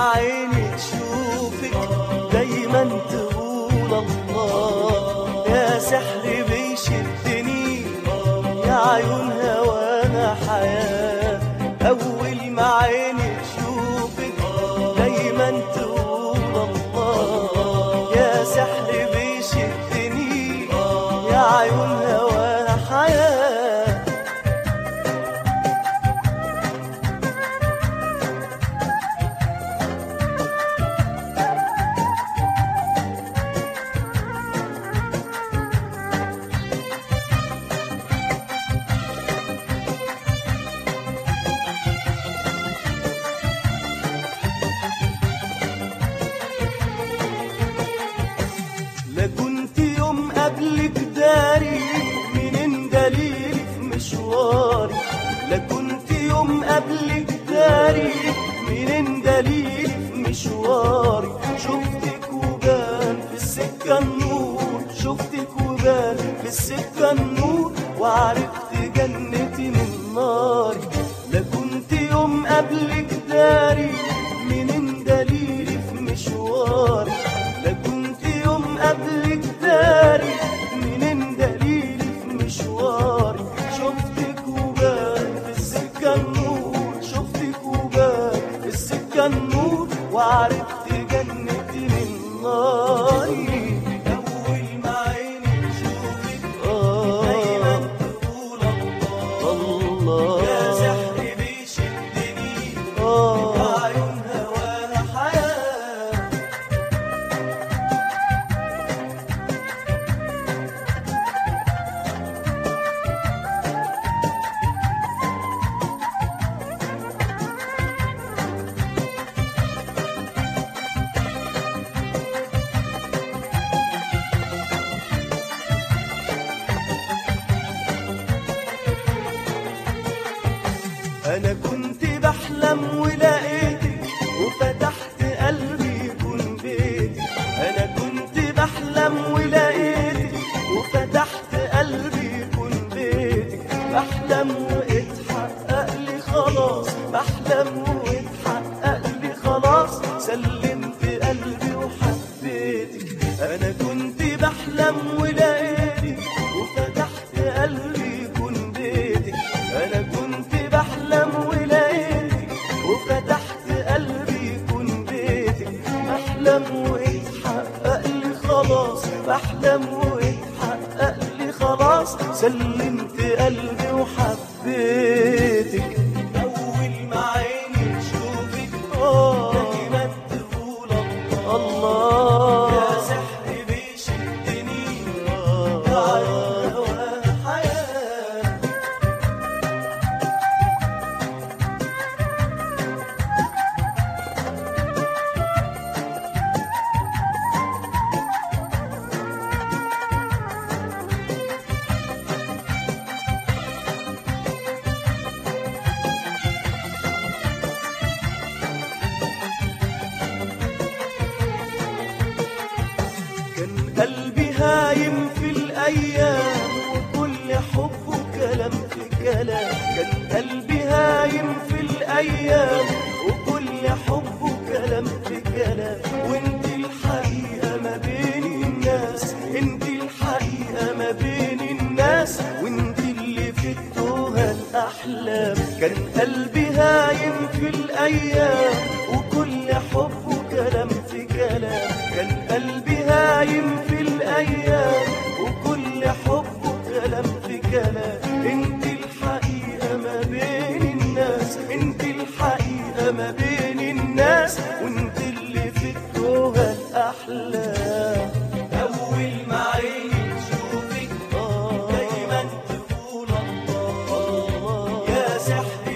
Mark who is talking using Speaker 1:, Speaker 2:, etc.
Speaker 1: عيني تشوفك دايما تقول الله يا سحر بيشدني يا عيون هوانا حياة أول ما عيني تشوفك دايما تقول الله يا سحر بيشدني يا عيون هوانا حياة لا كنت يوم قبلك داري منين دليلي في مشواري لا كنت يوم قبلك داري منين دليلي في مشواري شفتك وبان في السكة النور شفتك وبان في السكة النور وعرفت جنتي من ناري لا كنت يوم قبلك داري منين دليلي في مشواري لا كنت يوم قبلك داري منين دليلي في مشواري شفتك وبان في السكة النور شفتك وبان في السكة النور وعرفت جنتي من ناري أول ما عيني تشوفك دايما تقول الله يا سحر بيشدني يا عيون هواها حياة انا كنت بحلم ولقيتك وفتحت قلبي يكون بيتي انا كنت بحلم ولقيتك وفتحت قلبي يكون بيتك بحلم واتحقق لي خلاص بحلم واتحقق لي خلاص سلمت قلبي وحبيتك انا كنت بحلم ولقيتك وفتحت قلبي يكون بيتك انا كنت بحلم ولقيتك وفتحت قلبي يكون بيتك بحلم واتحقق لي خلاص بحلم واتحقق لي خلاص سلمت قلبي وحبيتك اول ما عيني تشوفك دايما تقول الله يا سحر بيشدني يا عيون هواها حياه كان قلبي هايم في الأيام وكل حب وكلام في كلام كان قلبي هايم في الأيام وكل حب وكلام في كلام وانت الحقيقة ما بين الناس انت الحقيقة ما بين الناس وانت اللي في التوهة الأحلام كان قلبي هايم في الأيام وكل حب وكلام في كلام كان قلبي هايم في الأيام وكل حب وكلام في كلام انت الحقيقة ما بين الناس انت الحقيقة ما بين الناس وانت اللي في التوهة الأحلام أول ما عيني تشوفك دايما تقول الله يا سحر